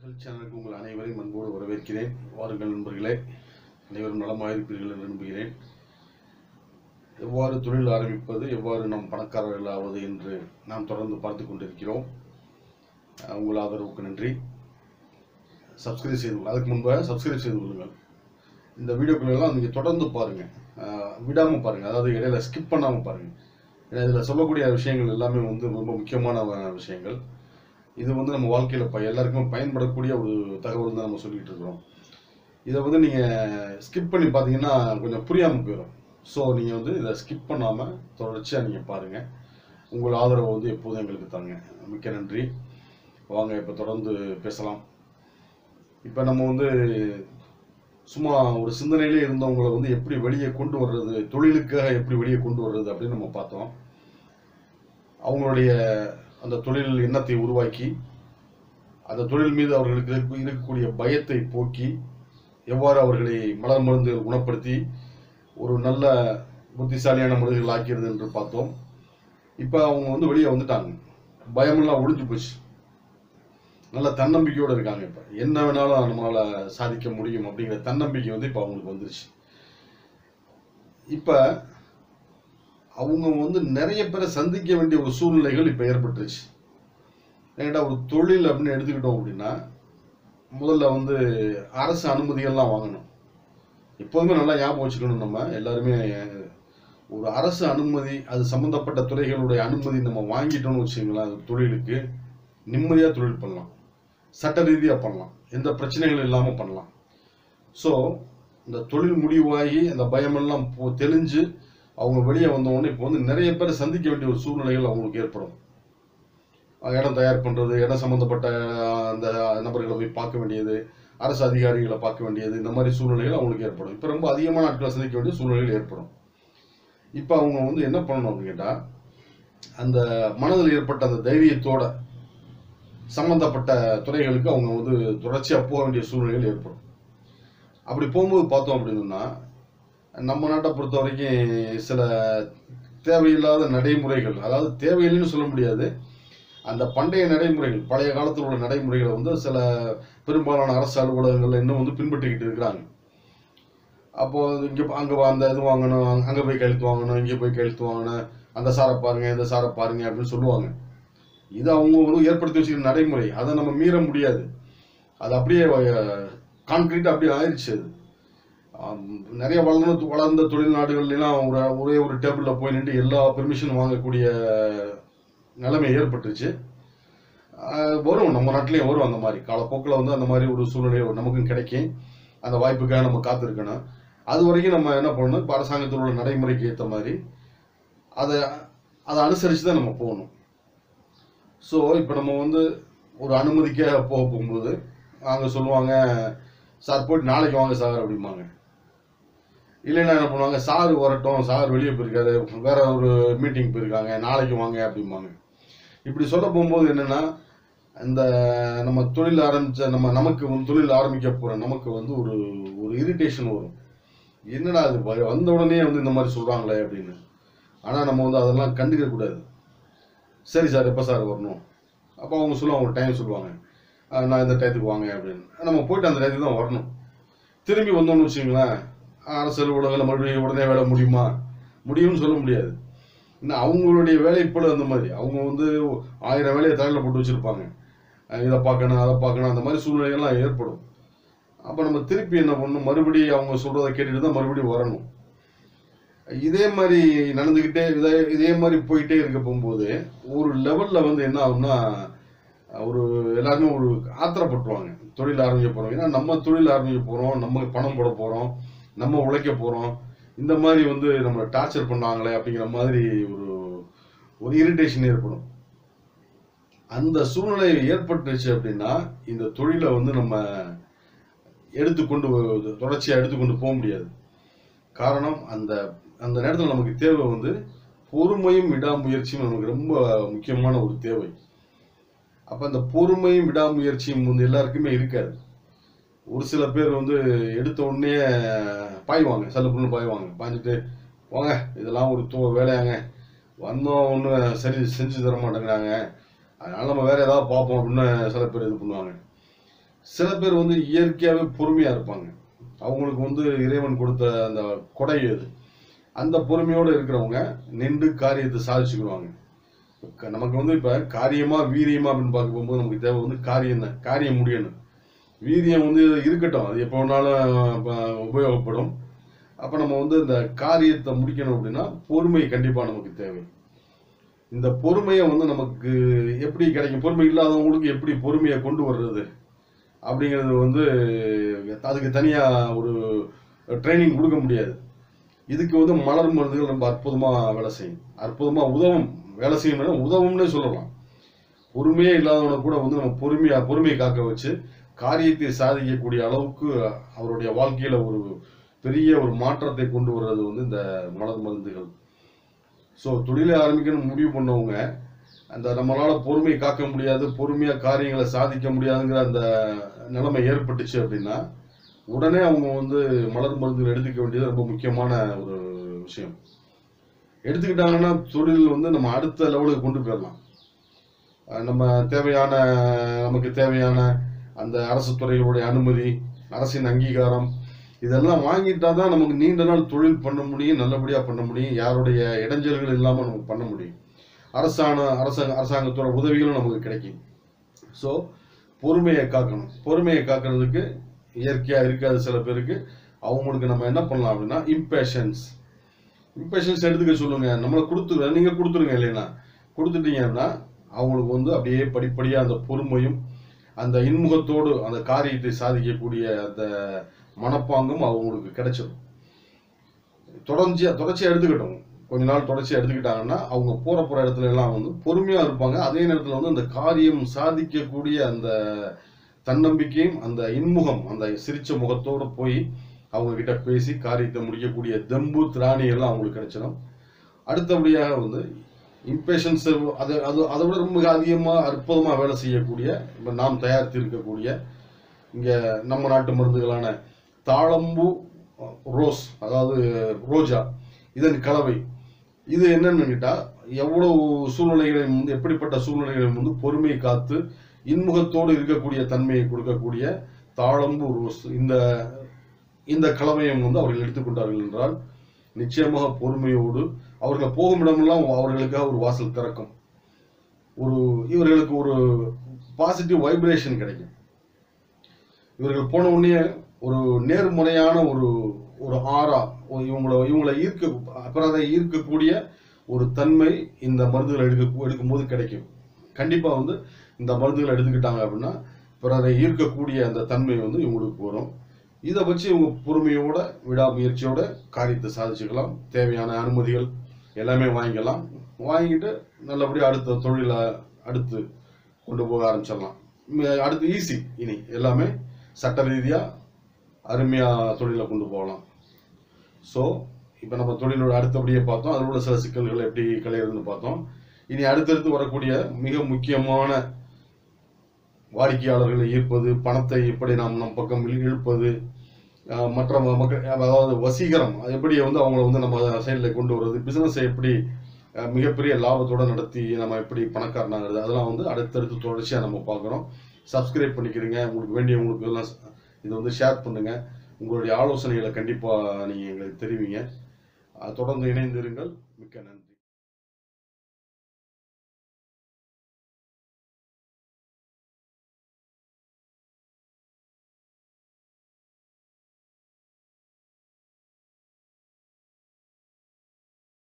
health சேனலுக்கு உங்கள் அனைவரையும் அன்போடு வரவேற்கிறேன் வாருங்கள் நண்பர்களே அனைவரும் நலமாக இருப்பீர்கள் என்று நம்புகிறேன் எவ்வாறு தொழில் ஆரம்பிப்பது எவ்வாறு நாம் பணக்காரர்கள் ஆவது என்று நாம் தொடர்ந்து பார்த்து கொண்டிருக்கிறோம் அஹ் உங்கள் ஆதரவுக்கு நன்றி சப்ஸ்கிரைப் செய்து கொள்ளுங்கள் அதுக்கு முன்பாக சப்ஸ்கிரைப் செய்து கொள்ளுங்கள் இந்த வீடியோக்களெல்லாம் நீங்கள் தொடர்ந்து பாருங்கள் விடாமல் பாருங்கள் அதாவது இடையில ஸ்கிப் பண்ணாமல் பாருங்கள் ஏன்னா இதில் சொல்லக்கூடிய விஷயங்கள் எல்லாமே வந்து ரொம்ப முக்கியமான அஹ், விஷயங்கள் இது வந்து நம்ம வாழ்க்கையில் இப்போ எல்லாருக்குமே பயன்படக்கூடிய ஒரு தகவல் தான் நம்ம சொல்லிட்டு இருக்கிறோம் இதை வந்து நீங்கள் ஸ்கிப் பண்ணி பார்த்தீங்கன்னா கொஞ்சம் புரியாமல் போயிடும் ஸோ நீங்கள் வந்து இதை ஸ்கிப் பண்ணாமல் தொடர்ச்சியாக நீங்கள் பாருங்கள் உங்கள் ஆதரவை வந்து எப்போதும் எங்களுக்கு தாங்க மிக்க நன்றி வாங்க இப்போ தொடர்ந்து பேசலாம் இப்போ நம்ம வந்து சும்மா ஒரு சிந்தனையிலே இருந்தவங்களை வந்து எப்படி வெளியே கொண்டு வர்றது தொழிலுக்காக எப்படி வெளியே கொண்டு வர்றது அப்படின்னு நம்ம பார்த்தோம் அவங்களுடைய அந்த தொழில் எண்ணத்தை உருவாக்கி அந்த தொழில் மீது அவர்களுக்கு இருக்க- இருக்கக்கூடிய பயத்தை போக்கி எவ்வாறு அவர்களை மலர் மருந்து குணப்படுத்தி ஒரு நல்ல புத்திசாலியான மனிதர்கள் ஆக்கிறது என்று பார்த்தோம் இப்போ அவங்க வந்து வெளியே வந்துட்டாங்க பயமெல்லாம் ஒழிஞ்சு போச்சு நல்ல தன்னம்பிக்கையோடு இருக்காங்க இப்போ என்ன வேணாலும் நம்மளால சாதிக்க முடியும் அப்படிங்கிற தன்னம்பிக்கை வந்து இப்போ அவங்களுக்கு வந்துருச்சு இப்போ அவங்க வந்து நிறைய பேரை சந்திக்க வேண்டிய ஒரு சூழ்நிலைகள் இப்போ ஏற்பட்டுருச்சு ஏன்டா ஒரு தொழில் அப்படின்னு எடுத்துக்கிட்டோம் அப்படின்னா முதல்ல வந்து அரசு அனுமதிகள்லாம் வாங்கணும் எப்போதுமே நல்லா ஞாபகம் வச்சுக்கணும் நம்ம எல்லாருமே ஒரு அரசு அனுமதி அது சம்பந்தப்பட்ட துறைகளுடைய அனுமதி நம்ம வாங்கிட்டோம்னு வச்சுங்களேன் அது தொழிலுக்கு நிம்மதியாக தொழில் பண்ணலாம் சட்ட ரீதியாக பண்ணலாம் எந்த பிரச்சனைகளும் இல்லாமல் பண்ணலாம் ஸோ இந்த தொழில் முடிவாகி அந்த பயமெல்லாம் போ தெளிஞ்சு அவங்க வெளியே வந்த உடனே இப்போ வந்து நிறைய பேரை சந்திக்க வேண்டிய ஒரு சூழ்நிலைகள் அவங்களுக்கு ஏற்படும் அஹ் இடம் தயார் பண்ணுறது இடம் சம்மந்தப்பட்ட அஹ், அந்த நபர்களை போய் பார்க்க வேண்டியது அரசு அதிகாரிகளை பார்க்க வேண்டியது இந்த மாதிரி சூழ்நிலைகள் அவங்களுக்கு ஏற்படும் இப்போ ரொம்ப அதிகமான ஆட்களை சந்திக்க வேண்டிய சூழ்நிலைகள் ஏற்படும் இப்போ அவங்க வந்து என்ன பண்ணணும் அப்படின்னு கேட்டால் அந்த மனதில் ஏற்பட்ட அந்த தைரியத்தோட சம்பந்தப்பட்ட துறைகளுக்கு அவங்க வந்து தொடர்ச்சியாக போக வேண்டிய சூழ்நிலைகள் ஏற்படும் அப்படி போகும்போது பார்த்தோம் அப்படின்னா நம்ம நாட்டை பொறுத்த வரைக்கும் சில தேவையில்லாத நடைமுறைகள் அதாவது தேவையில்லைன்னு சொல்ல முடியாது அந்த பண்டைய நடைமுறைகள் பழைய காலத்தில் உள்ள நடைமுறைகளை வந்து சில பெரும்பாலான அரசு அலுவலகங்கள்ல இன்னும் வந்து பின்பற்றிக்கிட்டு இருக்கிறாங்க அப்போ இங்கே அங்கே அந்த இது வாங்கணும் அங்கே போய் கழுத்து வாங்கணும் இங்கே போய் கழுத்து வாங்கணும் அந்த சாரை பாருங்க இந்த சாரை பாருங்க அப்படின்னு சொல்லுவாங்க இது அவங்க வந்து ஏற்படுத்தி வச்சுக்கிற நடைமுறை அதை நம்ம மீற முடியாது அது அப்படியே கான்கிரீட் அப்படியே ஆயிடுச்சு அது ஆம், நிறைய வளர்ந்த வளர்ந்த தொழில் நாடுகள்லாம் ஒரு ஒரே ஒரு டேபிளில் போய் நின்று எல்லா பெர்மிஷன் வாங்கக்கூடிய நிலைமை ஏற்பட்டுச்சு ஆஹ் வரும் நம்ம நாட்டிலையும் வரும் அந்த மாதிரி காலப்போக்கில் வந்து அந்த மாதிரி ஒரு சூழ்நிலை நமக்கும் கிடைக்கும் அந்த வாய்ப்புக்காக நம்ம காத்திருக்கணும் அது வரைக்கும் நம்ம என்ன பண்ணணும் இப்போ அரசாங்கத்தில் உள்ள நடைமுறைக்கு ஏற்ற மாதிரி அதை அதை அனுசரித்து தான் நம்ம போகணும் ஸோ இப்போ நம்ம வந்து ஒரு அனுமதிக்காக போக போகும்போது அவங்க சொல்லுவாங்க சார் போயிட்டு நாளைக்கு வாங்க சார் அப்படிம்பாங்க இல்லைன்னா என்ன பண்ணுவாங்க சார் வரட்டும் சார் வெளியே போயிருக்காரு வேற ஒரு மீட்டிங் போயிருக்காங்க நாளைக்கு வாங்க அப்படிம்பாங்க இப்படி சொல்ல போகும்போது என்னன்னா இந்த நம்ம தொழில் ஆரம்பிச்ச நம்ம நமக்கு வந்து தொழில் ஆரம்பிக்க போற நமக்கு வந்து ஒரு ஒரு இரிட்டேஷன் வரும் என்னடா அது வ- வந்த உடனே வந்து இந்த மாதிரி சொல்றாங்களே அப்படின்னு ஆனா நம்ம வந்து அதெல்லாம் கண்டுக்க கூடாது சரி சார் எப்போ சார் வரணும் அப்போ அவங்க சொல்லுவாங்க ஒரு டைம் சொல்லுவாங்க அஹ் நான் இந்த டயத்துக்கு வாங்க அப்படின்னு நம்ம போயிட்டு அந்த டயத்துக்கு தான் வரணும் திரும்பி வந்தோம்னு வச்சுங்களேன் அரசு அலுவலகத்தில் மறுபடியும் உடனே வேலை முடியுமா முடியும்னு சொல்ல முடியாது இன்னும் அவங்களுடைய வேலைப்பளு அந்த மாதிரி அவங்க வந்து ஆயிரம் வேலையை தலையில் போட்டு வச்சுருப்பாங்க இதை பார்க்கணும் அதை பார்க்கணும் அந்த மாதிரி சூழ்நிலைகள்லாம் ஏற்படும் அப்போ நம்ம திருப்பி என்ன பண்ணணும் மறுபடியும் அவங்க சொல்கிறத கேட்டுட்டு தான் மறுபடியும் வரணும் இதே மாதிரி நடந்துக்கிட்டே இதே இதே மாதிரி போயிட்டே இருக்க போகும்போது ஒரு லெவலில் வந்து என்ன ஆகும்னா ஒரு எல்லாருமே ஒரு ஆத்திரப்பட்டுருவாங்க தொழில் ஆரம்பிக்க போகிறோம் ஏன்னா நம்ம தொழில் ஆரம்பிக்க போகிறோம் நம்ம பணம் போட போகிறோம் நம்ம உழைக்க போகிறோம் இந்த மாதிரி வந்து நம்மளை டார்ச்சர் பண்ணாங்களே அப்படிங்கிற மாதிரி ஒரு ஒரு இரிட்டேஷன் ஏற்படும் அந்த சூழ்நிலை ஏற்பட்டுச்சு அப்படின்னா இந்த தொழிலை வந்து நம்ம எடுத்துக்கொண்டு தொடர்ச்சியாக எடுத்துக்கொண்டு போக முடியாது காரணம் அந்த அந்த நேரத்தில் நமக்கு தேவை வந்து பொறுமையும் விடாமுயற்சியும் நமக்கு ரொம்ப முக்கியமான ஒரு தேவை அப்போ அந்த பொறுமையும் விடாமுயற்சியும் வந்து எல்லாருக்குமே இருக்காது ஒரு சில பேர் வந்து எடுத்த உடனே பாய்வாங்க சல்லுப்புன்னு பாய்வாங்க பாய்ஞ்சிட்டு போங்க இதெல்லாம் ஒரு தோ வேலையாங்க வந்தோம் ஒன்று சரி செஞ்சு தர மாட்டேங்கிறாங்க அதனால நம்ம வேற ஏதாவது பார்ப்போம் அப்படின்னு சில பேர் இது பண்ணுவாங்க சில பேர் வந்து இயற்கையாகவே பொறுமையாக இருப்பாங்க அவங்களுக்கு வந்து இறைவன் கொடுத்த அந்த கொடை அது அந்த பொறுமையோடு இருக்கிறவங்க நின்று காரியத்தை சாதிச்சுக்குவாங்க க- நமக்கு வந்து இப்போ காரியமா வீரியமா அப்படின்னு பார்க்க போகும்போது நமக்கு தேவை வந்து காரியம் தான் காரியம் முடியணும் வீரியம் வந்து இருக்கட்டும் அது எப்போ வேணாலும் ப- உபயோகப்படும் அப்போ நம்ம வந்து இந்த காரியத்தை முடிக்கணும் அப்படின்னா பொறுமை கண்டிப்பாக நமக்கு தேவை இந்த பொறுமையை வந்து நமக்கு எப்படி கிடைக்கும் பொறுமை இல்லாதவங்களுக்கு எப்படி பொறுமையை கொண்டு வர்றது அப்படிங்கிறது வந்து அதுக்கு தனியாக ஒரு ட்ரைனிங் கொடுக்க முடியாது இதுக்கு வந்து மலர் மருந்துகள் ரொம்ப அற்புதமாக வேலை செய்யும் அற்புதமாக உதவும் வேலை செய்யும் உதவும்னே சொல்லலாம் பொறுமையே இல்லாதவனை கூட வந்து நம்ம பொறுமையா பொறுமையை காக்க வச்சு காரியத்தை சாதிக்கக்கூடிய அளவுக்கு அவருடைய வாழ்க்கையில ஒரு பெரிய ஒரு மாற்றத்தை கொண்டு வர்றது வந்து இந்த மலர் மருந்துகள் ஸோ தொழிலை ஆரம்பிக்கணும்னு முடிவு பண்ணவங்க அந்த நம்மளால பொறுமை காக்க முடியாது பொறுமையா காரியங்களை சாதிக்க முடியாதுங்கிற அந்த நிலைமை ஏற்பட்டுச்சு அப்படின்னா உடனே அவங்க வந்து மலர் மருந்துகள் எடுத்துக்க வேண்டியது ரொம்ப முக்கியமான ஒரு விஷயம் எடுத்துக்கிட்டாங்கன்னா தொழில் வந்து நம்ம அடுத்த லெவலுக்கு கொண்டு போயிடலாம் அஹ் நம்ம தேவையான நமக்கு தேவையான அந்த அரசு துறைகளுடைய அனுமதி அரசின் அங்கீகாரம் இதெல்லாம் வாங்கிட்டா தான் நமக்கு நீண்ட நாள் தொழில் பண்ண முடியும் நல்லபடியா பண்ண முடியும் யாருடைய இடைஞ்சல்கள் இல்லாம நமக்கு பண்ண முடியும் அரசாண அரசாங்க அரசாங்கத்தோட உதவிகளும் நமக்கு கிடைக்கும் ஸோ பொறுமையை காக்கணும் பொறுமையை காக்கிறதுக்கு இயற்கையா இருக்காது சில பேருக்கு அவங்களுக்கு நம்ம என்ன பண்ணலாம் அப்படின்னா இம்பேஷன்ஸ் இம்பேஷன்ஸ் எடுத்துக்க சொல்லுங்க நம்மளை கொடுத்துருங்க நீங்க கொடுத்துருங்க இல்லைன்னா கொடுத்துட்டீங்கன்னா அவங்களுக்கு வந்து அப்படியே படிப்படியா அந்த பொறுமையும் அந்த இன்முகத்தோடு அந்த காரியத்தை சாதிக்கக்கூடிய அந்த மனப்பாங்கும் அவங்களுக்கு கிடைச்சிடும் தொடர்ச்சியா தொடர்ச்சியா எடுத்துக்கிட்டோம் கொஞ்ச நாள் தொடர்ச்சியா எடுத்துக்கிட்டாங்கன்னா அவங்க போற போற இடத்துல எல்லாம் வந்து பொறுமையா இருப்பாங்க அதே நேரத்துல வந்து அந்த காரியம் சாதிக்கக்கூடிய அந்த தன்னம்பிக்கையும் அந்த இன்முகம் அந்த சிரிச்ச முகத்தோட போய் அவங்க கிட்ட பேசி காரியத்தை முடிக்கக்கூடிய தெம்பு திராணி எல்லாம் அவங்களுக்கு கிடைச்சிடும் அடுத்தபடியாக வந்து இம்பேஷன்ஸ் அது அது அதை விட ரொம்ப அதிகமாக அற்புதமாக வேலை செய்யக்கூடிய இப்போ நாம் தயாரித்து இருக்கக்கூடிய இங்கே நம்ம நாட்டு மருந்துகளான தாழம்பூ ரோஸ் அதாவது ரோஜா இதன் கலவை இது என்னன்னு கேட்டால் எவ்வளவு சூழ்நிலைகளையும் வந்து எப்படிப்பட்ட சூழ்நிலைகளையும் வந்து பொறுமையை காத்து இன்முகத்தோடு இருக்கக்கூடிய தன்மையை கொடுக்கக்கூடிய தாழம்பூ ரோஸ் இந்த இந்த கலவையும் வந்து அவர்கள் எடுத்துக்கொண்டார்கள் என்றால் நிச்சயமாக பொறுமையோடு அவர்கள் போகும் இடமெல்லாம் அவர்களுக்காக ஒரு வாசல் திறக்கும் ஒரு இவர்களுக்கு ஒரு பாசிட்டிவ் வைப்ரேஷன் கிடைக்கும் இவர்கள் போன உடனே ஒரு நேர்முறையான ஒரு ஒரு ஆறா ஒரு இவங்கள இவங்களை ஈர்க்க அப்புறம் ஈர்க்கக்கூடிய ஒரு தன்மை இந்த மருந்துகளை எடுக்க எடுக்கும்போது கிடைக்கும் கண்டிப்பா வந்து இந்த மருந்துகளை எடுத்துக்கிட்டாங்க அப்படின்னா பிறரை ஈர்க்கக்கூடிய அந்த தன்மை வந்து இவங்களுக்கு வரும் இதை வச்சு இவங்க பொறுமையோட விடாமுயற்சியோட காரியத்தை சாதிச்சுக்கலாம் தேவையான அனுமதிகள் எல்லாமே வாங்கிக்கலாம் வாங்கிட்டு நல்லபடியாக அடுத்த தொழிலை அடுத்து கொண்டு போக ஆரம்பிச்சிடலாம் ம- அடுத்து ஈஸி இனி எல்லாமே சட்ட ரீதியாக அருமையாக தொழிலை கொண்டு போகலாம் ஸோ இப்போ நம்ம தொழிலோட அடுத்தபடியே பார்த்தோம் அதில் உள்ள சில சிக்கல்கள் எப்படி களையிறதுன்னு பார்த்தோம் இனி அடுத்தடுத்து வரக்கூடிய மிக முக்கியமான வாடிக்கையாளர்களை ஈர்ப்பது பணத்தை எப்படி நாம் நம் பக்கம் இழு- இழுப்பது அஹ் மற்ற ம- மக்கள் அதாவது வசீகரம் அது எப்படி வந்து அவங்கள வந்து நம்ம சைடில் கொண்டு வர்றது பிசினஸை எப்படி அஹ், மிகப்பெரிய லாபத்தோட நடத்தி நம்ம எப்படி பணக்காரனாகிறது அதெல்லாம் வந்து அடுத்தடுத்து தொடர்ச்சியாக நம்ம பார்க்குறோம் சப்ஸ்கிரைப் பண்ணிக்கிறீங்க உங்களுக்கு வேண்டியவங்களுக்கு எல்லாம் ச- இதை வந்து ஷேர் பண்ணுங்க உங்களுடைய ஆலோசனைகளை கண்டிப்பாக நீங்கள் எங்களுக்கு தெரிவிங்க அஹ், தொடர்ந்து இணைந்திருங்கள் மிக்க நன்றி